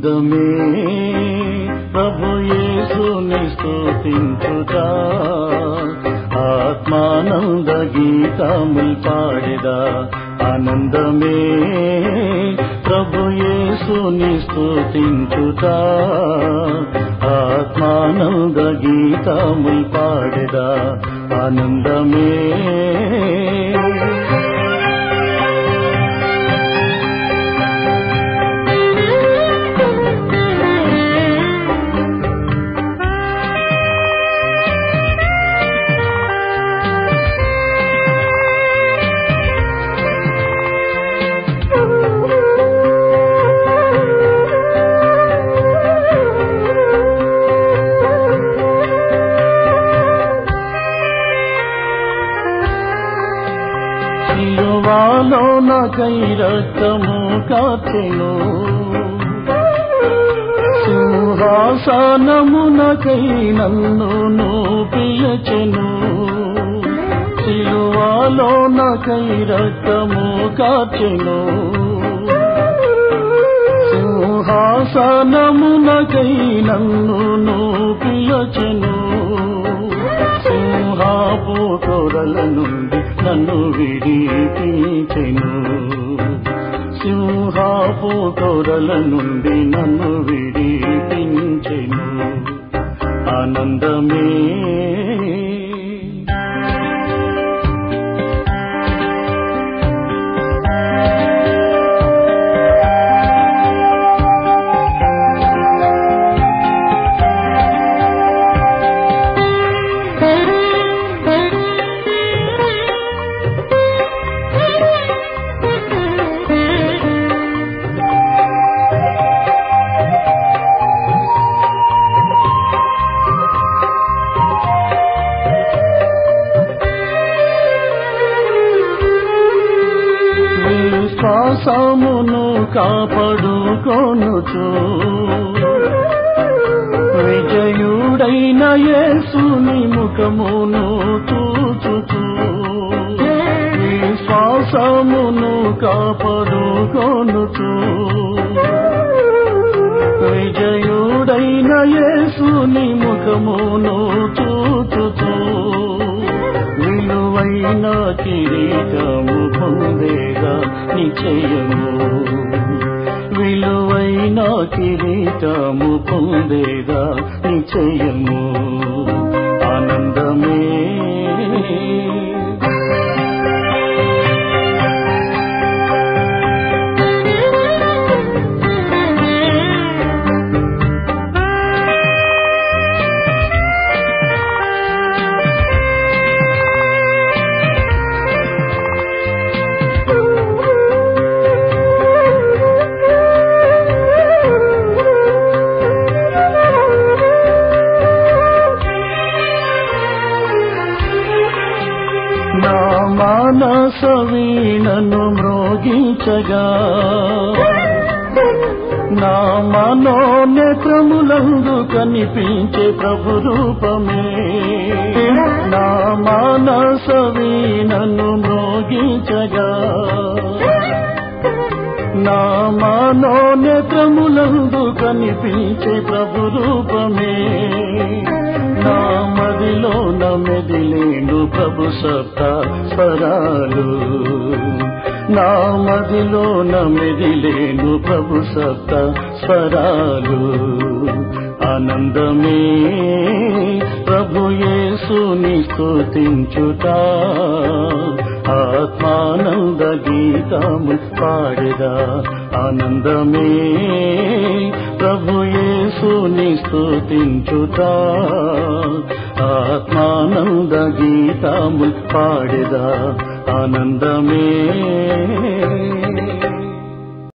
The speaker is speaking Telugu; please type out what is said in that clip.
ఆనందమే ప్రభు యేసుని స్తుతించుట ఆత్మానంద గీతముల్ పాడెదా ఆనందమే ప్రభు యేసుని స్తుతించుట ఆత్మానంద గీతముల్ పాడెదా ఆనందమే సిలువాలో నాకై రక్తము కాచెను సింహాసనమునకై నన్ను పియచెను సిలువాలో నాకై రక్తము కాచెను సింహాసనమునకై నన్ను పియచెను సింహాపు తొరల నుండి నన్ను విడిపించెను సింహాపు తొరల నుండి నన్ను విడిపించెను ఆనందమే విశ్వాసమును కాపాడుకొనుచు విజయుడైన యేసుని ముఖమును చూచుచు విశ్వాసమును కాపాడుకొనుచు విజయుడైన యేసుని ముఖమును చూచుచు విలువైన కిరీటము పొందేగా నిశ్చయము విలువైన కిరీటము పొందేగా నిశ్చయము ఆనందమే నా మానస వీణను మ్రోగించగా నా మనోనేత్రములందు కనిపించే ప్రభు రూపమే నా మానస వీణను మ్రోగించగా నా మనోనేత్రములందు కనిపించే ప్రభు రూపమే నా మదిలో నమెదిలేను ప్రభు సప్త స్వరాలు నా మదిలో నమెదిలేను ప్రభు సప్త స్వరాలు ఆనందమే ప్రభు యేసుని స్తుతించుట ఆత్మానంద గీతము పాడదా ఆనందమే ప్రభు యేసుని స్తుతించుట ఆత్మానంద గీతము పాడదా ఆనందమే